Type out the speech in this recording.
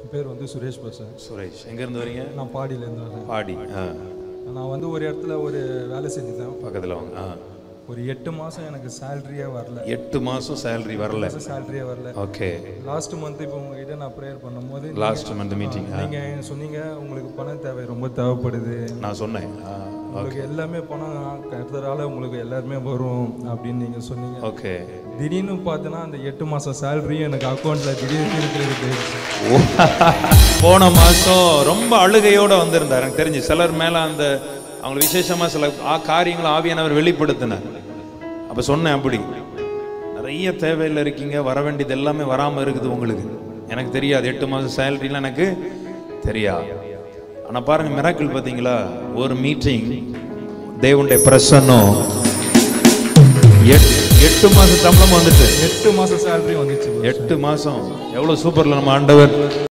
என் பேர் வந்து சுரேஷ் பேசுறேன் சுரேஷ் எங்கேருந்து வரீங்க நான் பாடியிலேருந்து வரேன் பாடி ஆ நான் வந்து ஒரு இடத்துல ஒரு வேலை செஞ்சுட்டேன் பக்கத்தில் வாங்க ஆ ஒரு எட்டு மாதம் எனக்கு சேலரியே வரல எட்டு மாதம் சேலரி வரல சேலரியே வரல ஓகே லாஸ்ட் மந்த் இப்போ உங்ககிட்ட நான் ப்ரேயர் பண்ணும்போது லாஸ்ட் மந்த் மீட்டிங் நீங்கள் சொன்னீங்க உங்களுக்கு பணம் தேவை ரொம்ப தேவைப்படுது நான் சொன்னேன் ஆ உங்களுக்கு எல்லாமே பணம் கருத்தரால உங்களுக்கு எல்லாருமே வரும் அப்படின்னு நீங்கள் சொன்னீங்க ஓகே திடீர்னு பார்த்தோன்னா அந்த எட்டு மாதம் சேலரி எனக்கு அக்கௌண்ட்டில் திடீர்னு இருக்கிறது போன மாதம் ரொம்ப அழுகையோட வந்திருந்தார் எனக்கு தெரிஞ்சு சிலர் மேலே அந்த அவங்களுக்கு விசேஷமாக சில ஆ காரியங்களை ஆவியானவர் வெளிப்படுத்தினார் அப்போ சொன்னேன் அப்படி நிறைய தேவையில் இருக்கீங்க வர வேண்டியது எல்லாமே வராமல் இருக்குது உங்களுக்கு எனக்கு தெரியாது எட்டு மாதம் சேலரிலாம் எனக்கு தெரியாது ஆனால் பாருங்க மிராக்கிள் பார்த்தீங்களா ஒரு மீட்டிங் தேவனுடைய பிரசன்னம் எட்- எட்டு மாசம் சம்பளம் வந்துட்டு எட்டு மாதம் சேலரி வந்துச்சு எட்டு மாசம் எவ்வளவு சூப்பர்ல நம்ம ஆண்டவர்